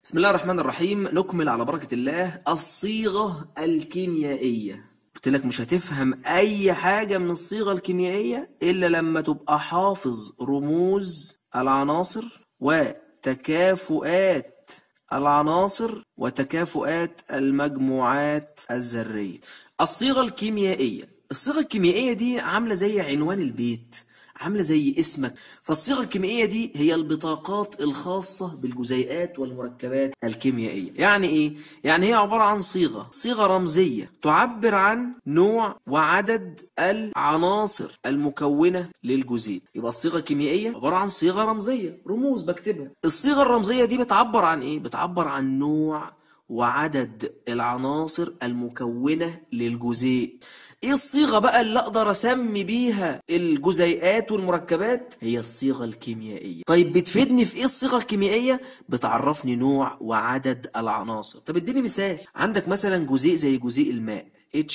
بسم الله الرحمن الرحيم نكمل على بركة الله الصيغة الكيميائية قلت لك مش هتفهم أي حاجة من الصيغة الكيميائية إلا لما تبقى حافظ رموز العناصر وتكافؤات العناصر وتكافؤات المجموعات الذرية الصيغة الكيميائية الصيغة الكيميائية دي عاملة زي عنوان البيت عاملة زي اسمك فالصيغة الكيميائية دي هي البطاقات الخاصة بالجزيئات والمركبات الكيميائية يعني ايه؟ يعني هي عبارة عن صيغة صيغة رمزية تعبر عن نوع وعدد العناصر المكونة للجزيء يبقى الصيغة الكيميائية عبارة عن صيغة رمزية رموز بكتبها الصيغة الرمزية دي بتعبر عن ايه؟ بتعبر عن نوع وعدد العناصر المكونة للجزيء ايه الصيغة بقى اللي اقدر اسمي بيها الجزيئات والمركبات هي الصيغة الكيميائية طيب بتفيدني في ايه الصيغة الكيميائية بتعرفني نوع وعدد العناصر طب اديني مثال عندك مثلا جزيء زي جزيء الماء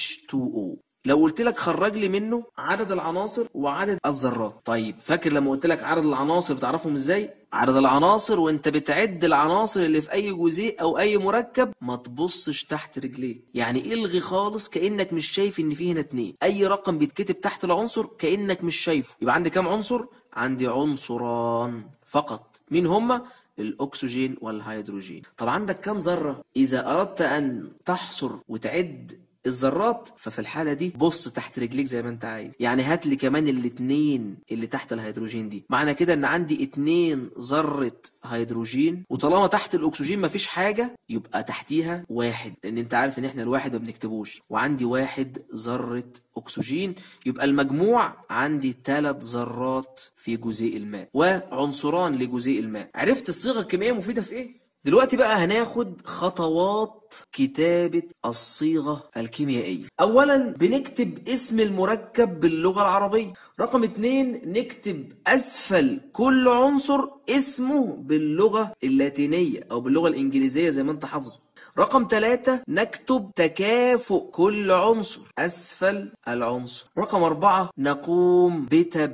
H2O لو قلت لك خرج لي منه عدد العناصر وعدد الذرات طيب فاكر لما قلت لك عدد العناصر بتعرفهم ازاي عدد العناصر وانت بتعد العناصر اللي في اي جزيء او اي مركب ما تبصش تحت رجليك يعني الغي خالص كانك مش شايف ان في هنا اتنين اي رقم بيتكتب تحت العنصر كانك مش شايفه يبقى عندي كام عنصر عندي عنصران فقط مين هما الاكسجين والهيدروجين طب عندك كام ذره اذا اردت ان تحصر وتعد الذرات ففي الحالة دي بص تحت رجليك زي ما انت عايز يعني هات لي كمان الاتنين اللي تحت الهيدروجين دي معنى كده ان عندي اتنين ذرة هيدروجين وطالما تحت الاكسجين مفيش حاجة يبقى تحتيها واحد لان انت عارف ان احنا الواحد ما بنكتبوش وعندي واحد ذرة اكسجين يبقى المجموع عندي ثلاث ذرات في جزيء الماء وعنصران لجزيء الماء عرفت الصيغة الكيميائية مفيدة في ايه دلوقتي بقى هناخد خطوات كتابة الصيغة الكيميائية أولا بنكتب اسم المركب باللغة العربية رقم اتنين نكتب أسفل كل عنصر اسمه باللغة اللاتينية أو باللغة الإنجليزية زي ما أنت حافظه رقم ثلاثة نكتب تكافؤ كل عنصر أسفل العنصر رقم أربعة نقوم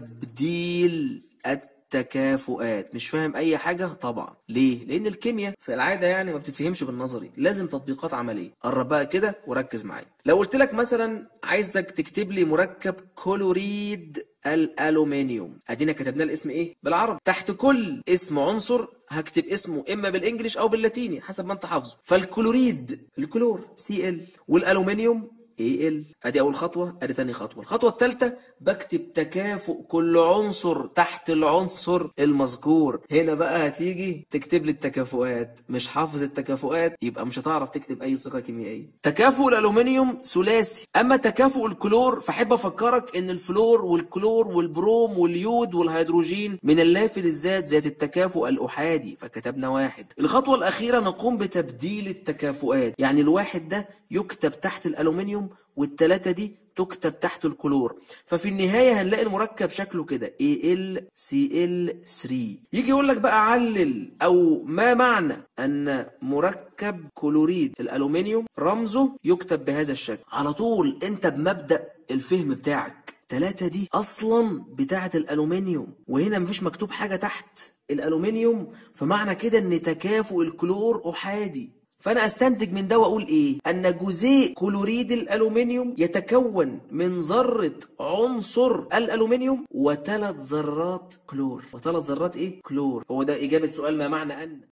بتبديل التكافؤات مش فاهم اي حاجة طبعا ليه لان الكيمياء في العادة يعني ما بتتفهمش بالنظري لازم تطبيقات عملية قرب بقى كده وركز معايا لو قلت لك مثلا عايزك تكتب لي مركب كلوريد الالومنيوم ادينا كتبنا الاسم ايه بالعربي تحت كل اسم عنصر هكتب اسمه اما بالانجليش او باللاتيني حسب ما انت حافظه فالكلوريد الكلور سي ال والالومنيوم اي ال ادي اول خطوه ادي ثاني خطوه الخطوه الثالثه بكتب تكافؤ كل عنصر تحت العنصر المذكور هنا بقى هتيجي تكتب لي التكافؤات مش حافظ التكافؤات يبقى مش هتعرف تكتب اي صيغه كيميائيه تكافؤ الالومنيوم ثلاثي اما تكافؤ الكلور فاحب افكرك ان الفلور والكلور والبروم واليود والهيدروجين من اللافت الذات ذات التكافؤ الاحادي فكتبنا واحد الخطوه الاخيره نقوم بتبديل التكافؤات يعني الواحد ده يكتب تحت الالومنيوم والتلاتة دي تكتب تحت الكلور ففي النهاية هنلاقي المركب شكله كده AlCl3 يجي يقول لك بقى علل أو ما معنى أن مركب كلوريد الألومنيوم رمزه يكتب بهذا الشكل على طول أنت بمبدأ الفهم بتاعك تلاتة دي أصلا بتاعة الألومنيوم وهنا مفيش مكتوب حاجة تحت الألومنيوم فمعنى كده أن تكافؤ الكلور أحادي فأنا أستنتج من ده وأقول إيه؟ أن جزيء كلوريد الألومنيوم يتكون من ذرة عنصر الألومنيوم وثلاث ذرات كلور وثلاث ذرات إيه؟ كلور هو ده إجابة سؤال ما معنى أن